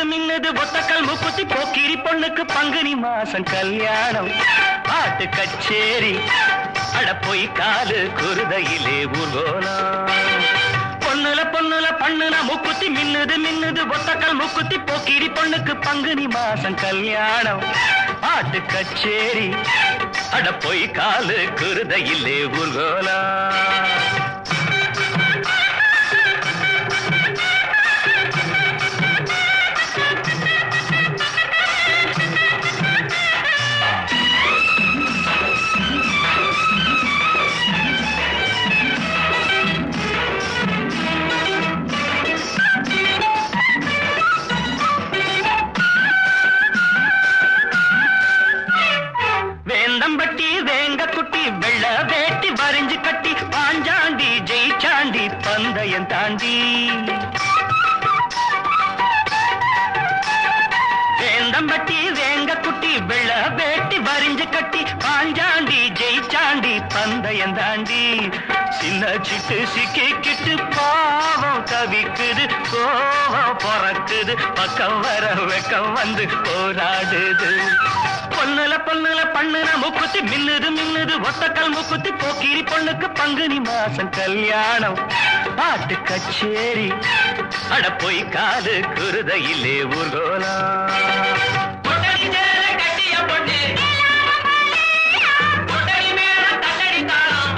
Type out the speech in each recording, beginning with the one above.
மின்னுது ஒத்தக்கல் முக்குத்தி போக்கிரி பொண்ணுக்கு பங்குனி மாசம் கல்யாணம் பாட்டு கச்சேரி அட போய் காலு குருதையிலே ஊர்கோலம் பொண்ணுல பொண்ணுல பண்ணுன முக்குத்தி மின்னுது மின்னுது ஒத்தக்கல் முக்குத்தி போக்கிரி பொண்ணுக்கு பங்குனி மாசம் கல்யாணம் பாட்டு கச்சேரி அட போய் காலு குருதையிலே ஊர்கோலம் வேந்தம்பட்டி வேங்க குட்டி வெள்ள வேட்டி வரைஞ்சு கட்டி பாஞ்சாண்டி ஜெயிச்சாண்டி பந்தயம் தாண்டி வேந்தம்பட்டி வேங்க குட்டி வெள்ள வேட்டி வரிஞ்சு கட்டி பாஞ்சாண்டி ஜெயிச்சாண்டி பந்தயம் தாண்டி சின்ன சிட்டு சிக்கிக்கிட்டு பாவம் தவிக்குது கோவம் பிறக்குது பக்கம் வர வெக்கம் வந்து போராடுது பொண்ணுல பொண்ணுல பண்ணுன முக்குத்தி மின்னுது மின்னுது ஒத்தக்கல் முக்குத்தி போக்கிரி பொண்ணுக்கு பங்குனி மாசம் கல்யாணம் பாட்டு கச்சேரி அட போய் காது குருதையிலே ஊர்கோலம் பொட்டடி சேர கட்டிய பொண்ணு பொட்டடி மேல தட்டடி தாளம்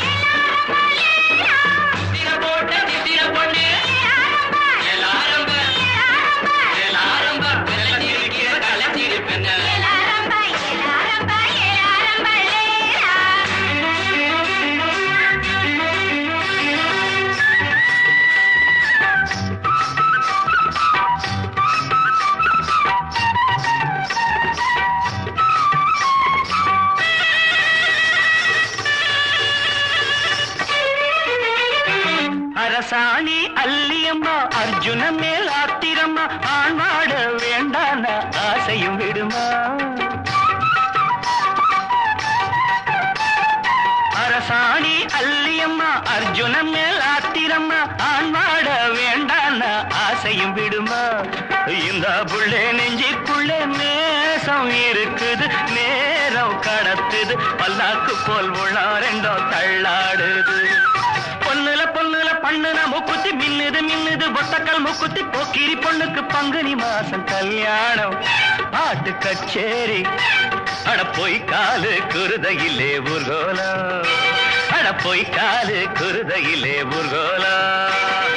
சித்திர போட்ட சித்திர பொண்ணு எல்லாரும் எல்லாரும் கலச்சிருக்கிற கலச்சிருப்பெண்ண அரசாணி அல்லியம்மா அர்ஜுன மேல் ஆத்திரம்மா ஆண்வாட வேண்டான ஆசையும் விடுமா அரசாணி அல்லியம்மா அர்ஜுன மேல் ஆத்திரம்மா ஆண்வாட வேண்டான ஆசையும் விடுமா இந்த புள்ளே நெஞ்சிக்குள்ளே நேசம் இருக்குது நேரம் கடத்துது பல்லாக்கு போல் உள்ள ரெண்டோ தள்ளாடுது பொண்ணுல பொண்ணுல பண்ணுன முக்குத்தி மின்னுது மின்னுது ஒத்தக்கல் முக்குத்தி போக்கிரி பொண்ணுக்கு பங்குனி மாசம் கல்யாணம் பாட்டு கச்சேரி அட போய் காலு குருதையிலே ஊர்கோலம் அட போய் காலு குருதையிலே ஊர்கோலம்